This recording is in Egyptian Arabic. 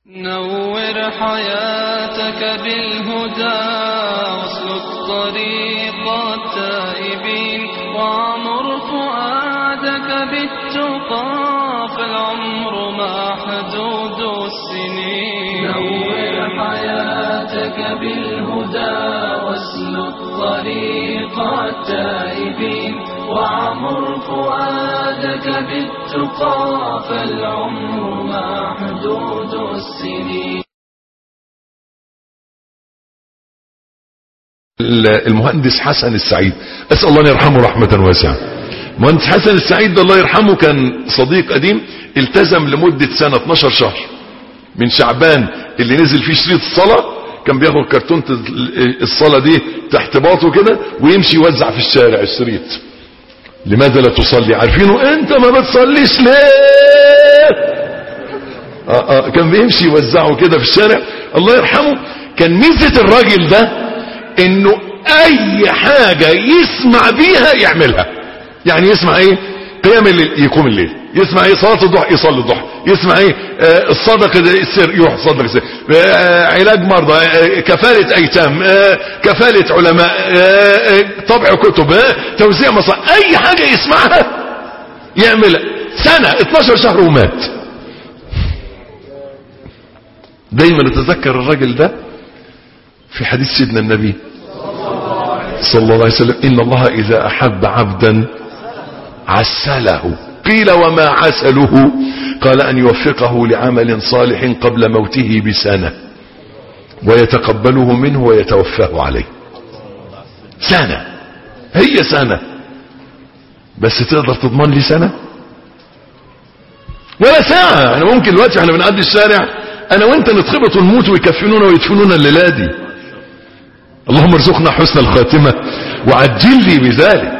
نور حياتك بالهدى واسلك طريق التائبين وعمر فؤادك بالتقى فالعمر محدود السنين نور حياتك بالهدى واسلك طريق التائبين وعمر فؤادك بالتقى فالعمر محدود السنين المهندس حسن السعيد اسال الله ان يرحمه رحمه واسعه المهندس حسن السعيد ده الله يرحمه كان صديق قديم التزم لمده سنه 12 شهر من شعبان اللي نزل فيه شريط الصلاه كان بياخد كرتونه الصلاه دي تحت باطه كده ويمشي يوزع في الشارع الشريط لماذا لا تصلي عارفينه انت ما بتصليش ليه آه آه كان بيمشي يوزعه كده في الشارع الله يرحمه كان ميزه الراجل ده انه اي حاجة يسمع بيها يعملها يعني يسمع ايه قيام الليل يقوم الليل يسمع ايه صلاة الضحى يصلي الضحى يسمع ايه آه الصدقة السر يروح الصدقة السر آه علاج مرضى آه كفالة ايتام آه كفالة علماء آه آه طبع كتب آه توزيع مصائب اي حاجة يسمعها يعملها سنة 12 شهر ومات دايما اتذكر الراجل ده في حديث سيدنا النبي صلى الله عليه وسلم إن الله إذا أحب عبدا عسله قيل وما عسله قال أن يوفقه لعمل صالح قبل موته بسنة ويتقبله منه ويتوفاه عليه سنة هي سنة بس تقدر تضمن لي سنة ولا ساعة أنا ممكن دلوقتي احنا بنعدي الشارع أنا وأنت نتخبط ونموت ويكفنونا ويدفنونا الليلة دي اللهم ارزقنا حسن الخاتمة وعجل لي بذلك